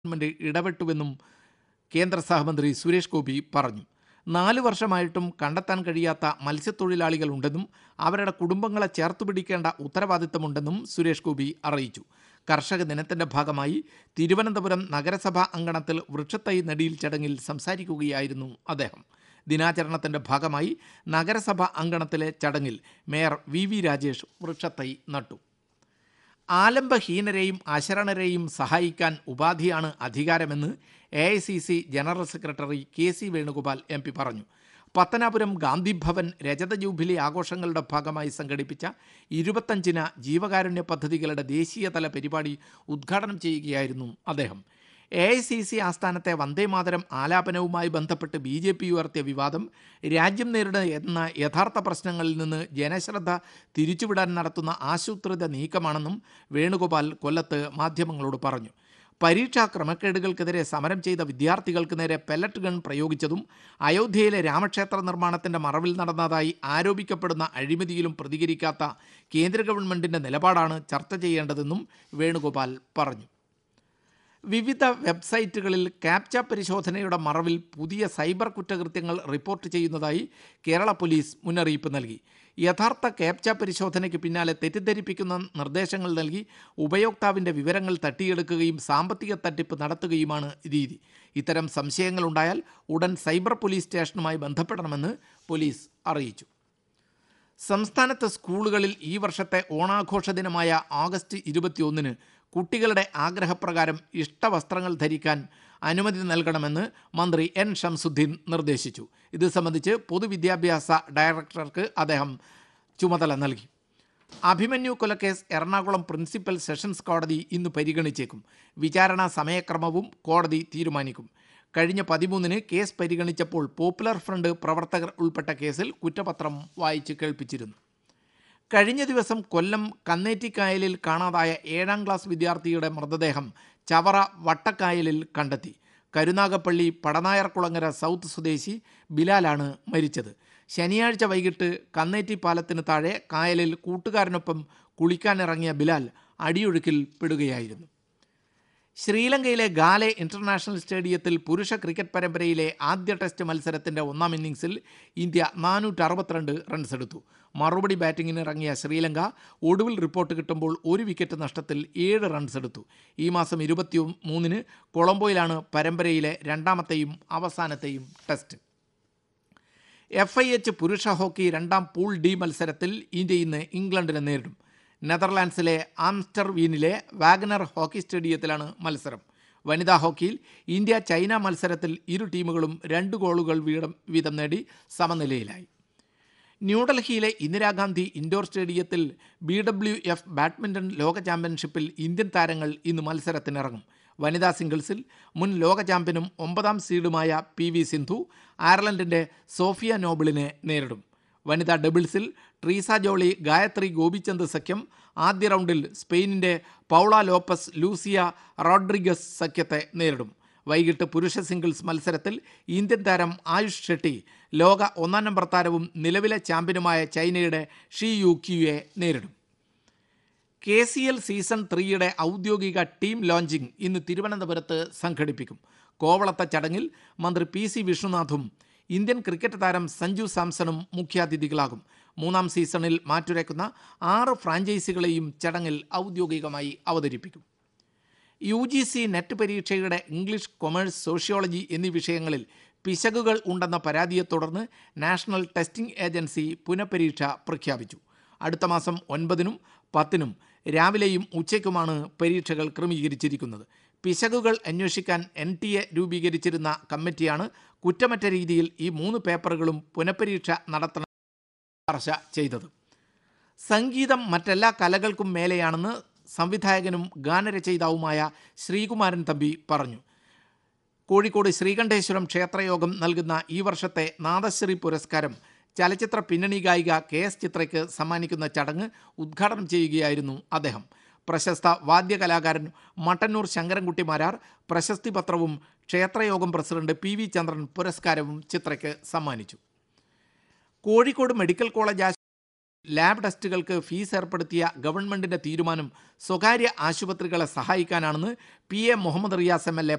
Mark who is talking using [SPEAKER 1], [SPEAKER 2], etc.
[SPEAKER 1] government ഇടപെട്ടുവെന്നും കേന്ദ്ര സഹമന്ത്രി സുരേഷ് ഗോപി പറഞ്ഞു നാല് വർഷമായിട്ടും കണ്ടെത്താൻ കഴിയാത്ത മത്സ്യത്തൊഴിലാളികൾ ഉണ്ടെന്നും അവരുടെ കുടുംബങ്ങളെ ചേർത്തുപിടിക്കേണ്ട ഉത്തരവാദിത്തമുണ്ടെന്നും സുരേഷ് ഗോപി അറിയിച്ചു കർഷക ദിനത്തിന്റെ ഭാഗമായി തിരുവനന്തപുരം നഗരസഭാ അങ്കണത്തിൽ വൃക്ഷത്തൈ നടിയിൽ ചടങ്ങിൽ സംസാരിക്കുകയായിരുന്നു അദ്ദേഹം ദിനാചരണത്തിന്റെ ഭാഗമായി നഗരസഭ അങ്കണത്തിലെ ചടങ്ങിൽ മേയർ വി വി രാജേഷ് വൃക്ഷത്തൈ നട്ടു ആലംബഹീനരെയും അശരണരെയും സഹായിക്കാൻ ഉപാധിയാണ് അധികാരമെന്ന് A I C C general secretary K C Venugopal M P പറഞ്ഞു പത്തനാപുരം ഗാന്ധി ഭവൻ രജത ജൂബിലി ആഘോഷങ്ങളുടെ ഭാഗമായി സംഘടിപ്പിച്ച ഇരുപത്തഞ്ചിന ജീവകാരുണ്യ പദ്ധതികളുടെ ദേശീയതല പരിപാടി ഉദ്ഘാടനം ചെയ്യുകയായിരുന്നു അദ്ദേഹം എ ഐ സി സി ആസ്ഥാനത്തെ വന്ദേമാതരം ആലാപനവുമായി ബന്ധപ്പെട്ട് ബി ജെ പി ഉയർത്തിയ വിവാദം രാജ്യം നേരിടുന്ന യഥാർത്ഥ പ്രശ്നങ്ങളിൽ നിന്ന് ജനശ്രദ്ധ തിരിച്ചുവിടാൻ നടത്തുന്ന ആസൂത്രിത നീക്കമാണെന്നും വേണുഗോപാൽ കൊല്ലത്ത് മാധ്യമങ്ങളോട് പറഞ്ഞു പരീക്ഷാ ക്രമക്കേടുകൾക്കെതിരെ സമരം ചെയ്ത വിദ്യാർത്ഥികൾക്ക് നേരെ പെല്ലറ്റ് ഗൺ പ്രയോഗിച്ചതും അയോധ്യയിലെ രാമക്ഷേത്ര നിർമ്മാണത്തിന്റെ മറവിൽ നടന്നതായി ആരോപിക്കപ്പെടുന്ന അഴിമതിയിലും പ്രതികരിക്കാത്ത കേന്ദ്ര ഗവൺമെന്റിന്റെ നിലപാടാണ് ചർച്ച ചെയ്യേണ്ടതെന്നും വേണുഗോപാൽ പറഞ്ഞു വിവിധ വെബ്സൈറ്റുകളിൽ ക്യാപ്ച പരിശോധനയുടെ മറവിൽ പുതിയ സൈബർ കുറ്റകൃത്യങ്ങൾ റിപ്പോർട്ട് ചെയ്യുന്നതായി കേരള പോലീസ് മുന്നറിയിപ്പ് നൽകി യഥാർത്ഥ ക്യാപ്ച പരിശോധനയ്ക്ക് പിന്നാലെ തെറ്റിദ്ധരിപ്പിക്കുന്ന നിർദ്ദേശങ്ങൾ നൽകി ഉപയോക്താവിൻ്റെ വിവരങ്ങൾ തട്ടിയെടുക്കുകയും സാമ്പത്തിക തട്ടിപ്പ് നടത്തുകയുമാണ് രീതി ഇത്തരം സംശയങ്ങളുണ്ടായാൽ ഉടൻ സൈബർ പോലീസ് സ്റ്റേഷനുമായി ബന്ധപ്പെടണമെന്ന് പോലീസ് അറിയിച്ചു സംസ്ഥാനത്ത് സ്കൂളുകളിൽ ഈ വർഷത്തെ ഓണാഘോഷ ദിനമായ ആഗസ്റ്റ് ഇരുപത്തിയൊന്നിന് കുട്ടികളുടെ ആഗ്രഹപ്രകാരം ഇഷ്ടവസ്ത്രങ്ങൾ ധരിക്കാൻ അനുമതി നൽകണമെന്ന് മന്ത്രി എൻ ഷംസുദ്ദീൻ നിർദ്ദേശിച്ചു ഇത് സംബന്ധിച്ച് പൊതുവിദ്യാഭ്യാസ ഡയറക്ടർക്ക് അദ്ദേഹം ചുമതല നൽകി അഭിമന്യു കൊലക്കേസ് എറണാകുളം പ്രിൻസിപ്പൽ സെഷൻസ് കോടതി ഇന്ന് പരിഗണിച്ചേക്കും വിചാരണ സമയക്രമവും കോടതി തീരുമാനിക്കും കഴിഞ്ഞ പതിമൂന്നിന് കേസ് പരിഗണിച്ചപ്പോൾ പോപ്പുലർ ഫ്രണ്ട് പ്രവർത്തകർ ഉൾപ്പെട്ട കേസിൽ കുറ്റപത്രം വായിച്ച് കേൾപ്പിച്ചിരുന്നു കഴിഞ്ഞ ദിവസം കൊല്ലം കന്നേറ്റിക്കായലിൽ കാണാതായ ഏഴാം ക്ലാസ് വിദ്യാർത്ഥിയുടെ മൃതദേഹം ചവറ വട്ടക്കായലിൽ കണ്ടെത്തി കരുനാഗപ്പള്ളി പടനായർകുളങ്ങര സൗത്ത് സ്വദേശി ബിലാലാണ് മരിച്ചത് ശനിയാഴ്ച വൈകിട്ട് കന്നേറ്റി പാലത്തിന് താഴെ കായലിൽ കൂട്ടുകാരനൊപ്പം കുളിക്കാനിറങ്ങിയ ബിലാൽ അടിയൊഴുക്കിൽ പെടുകയായിരുന്നു ശ്രീലങ്കയിലെ ഗാലെ ഇന്റർനാഷണൽ സ്റ്റേഡിയത്തിൽ പുരുഷ ക്രിക്കറ്റ് പരമ്പരയിലെ ആദ്യ ടെസ്റ്റ് മത്സരത്തിന്റെ ഒന്നാം ഇന്നിംഗ്സിൽ ഇന്ത്യ നാനൂറ്റി അറുപത്തിരണ്ട് റൺസ് എടുത്തു മറുപടി ബാറ്റിംഗിന് ഇറങ്ങിയ ശ്രീലങ്ക ഒടുവിൽ റിപ്പോർട്ട് കിട്ടുമ്പോൾ ഒരു വിക്കറ്റ് നഷ്ടത്തിൽ ഏഴ് റൺസ് എടുത്തു ഈ മാസം ഇരുപത്തി മൂന്നിന് കൊളംബോയിലാണ് പരമ്പരയിലെ രണ്ടാമത്തെയും അവസാനത്തെയും ടെസ്റ്റ് എഫ് ഐ എച്ച് പുരുഷ ഹോക്കി രണ്ടാം പൂൾ ഡി മത്സരത്തിൽ ഇന്ത്യ ഇന്ന് ഇംഗ്ലണ്ടിനെ നേരിടും നെതർലാൻഡ്സിലെ ആംസ്റ്റർവീനിലെ വാഗനർ ഹോക്കി സ്റ്റേഡിയത്തിലാണ് മത്സരം വനിതാ ഹോക്കിയിൽ ഇന്ത്യ ചൈന മത്സരത്തിൽ ഇരു ടീമുകളും രണ്ട് ഗോളുകൾ വീതം വീതം നേടി സമനിലയിലായി ന്യൂഡൽഹിയിലെ ഇന്ദിരാഗാന്ധി ഇൻഡോർ സ്റ്റേഡിയത്തിൽ ബി ഡബ്ല്യു എഫ് ബാഡ്മിൻ്റൺ ലോക ചാമ്പ്യൻഷിപ്പിൽ ഇന്ത്യൻ താരങ്ങൾ ഇന്ന് മത്സരത്തിനിറങ്ങും വനിതാ സിംഗിൾസിൽ മുൻ ലോക ചാമ്പ്യനും ഒമ്പതാം സീഡുമായ പി വി സിന്ധു അയർലൻഡിൻ്റെ സോഫിയ നോബിളിനെ നേരിടും വനിതാ ഡബിൾസിൽ ട്രീസ ജോളി ഗായത്രി ഗോപിചന്ദ് സഖ്യം ആദ്യ റൗണ്ടിൽ സ്പെയിനിൻ്റെ പൗള ലോപ്പസ് ലൂസിയ റോഡ്രിഗസ് സഖ്യത്തെ നേരിടും വൈകിട്ട് പുരുഷ സിംഗിൾസ് മത്സരത്തിൽ ഇന്ത്യൻ താരം ആയുഷ് ഷെട്ടി ലോക ഒന്നാം നമ്പർ താരവും നിലവിലെ ചാമ്പ്യനുമായ ചൈനയുടെ ഷി യു ക്യുയെ നേരിടും കെ സി എൽ സീസൺ ത്രീയുടെ ഔദ്യോഗിക ടീം ലോഞ്ചിംഗ് ഇന്ന് തിരുവനന്തപുരത്ത് സംഘടിപ്പിക്കും കോവളത്തെ ചടങ്ങിൽ മന്ത്രി പി സി വിഷ്ണുനാഥും ഇന്ത്യൻ ക്രിക്കറ്റ് താരം സഞ്ജു സാംസണും മുഖ്യാതിഥികളാകും മൂന്നാം സീസണിൽ മാറ്റുരയ്ക്കുന്ന ആറ് ഫ്രാഞ്ചൈസികളെയും ചടങ്ങിൽ ഔദ്യോഗികമായി അവതരിപ്പിക്കും യു ജി സി നെറ്റ് പരീക്ഷയുടെ ഇംഗ്ലീഷ് കൊമേഴ്സ് സോഷ്യോളജി എന്നീ വിഷയങ്ങളിൽ പിശകുകൾ ഉണ്ടെന്ന പരാതിയെ തുടർന്ന് നാഷണൽ ടെസ്റ്റിംഗ് ഏജൻസി പുനഃപരീക്ഷ പ്രഖ്യാപിച്ചു അടുത്ത മാസം ഒൻപതിനും പത്തിനും രാവിലെയും ഉച്ചയ്ക്കുമാണ് പരീക്ഷകൾ ക്രമീകരിച്ചിരിക്കുന്നത് പിശകുകൾ അന്വേഷിക്കാൻ എൻ ടി എ രൂപീകരിച്ചിരുന്ന കമ്മിറ്റിയാണ് കുറ്റമറ്റ രീതിയിൽ ഈ മൂന്ന് പേപ്പറുകളും പുനഃപരീക്ഷ നടത്തണം ശുപാർശ ചെയ്തത് സംഗീതം മറ്റെല്ലാ കലകൾക്കും മേലെയാണെന്ന് സംവിധായകനും ഗാനരചയിതാവുമായ ശ്രീകുമാരൻ തമ്പി പറഞ്ഞു കോഴിക്കോട് ശ്രീകണ്ഠേശ്വരം ക്ഷേത്രയോഗം നൽകുന്ന ഈ വർഷത്തെ നാദശ്രീ പുരസ്കാരം ചലച്ചിത്ര പിന്നണി ഗായിക കെ എസ് ചിത്രയ്ക്ക് സമ്മാനിക്കുന്ന ചടങ്ങ് ഉദ്ഘാടനം ചെയ്യുകയായിരുന്നു അദ്ദേഹം പ്രശസ്ത വാദ്യകലാകാരൻ മട്ടന്നൂർ ശങ്കരൻകുട്ടി മാരാർ പ്രശസ്തി പത്രവും ക്ഷേത്രയോഗം പ്രസിഡന്റ് പി വി ചന്ദ്രൻ പുരസ്കാരവും ചിത്രയ്ക്ക് സമ്മാനിച്ചു കോഴിക്കോട് മെഡിക്കൽ കോളേജ് ആശുപത്രി ലാബ് ടെസ്റ്റുകൾക്ക് ഫീസ് ഏർപ്പെടുത്തിയ ഗവൺമെന്റിന്റെ തീരുമാനം സ്വകാര്യ ആശുപത്രികളെ സഹായിക്കാനാണെന്ന് P A Muhammad Riyas M L A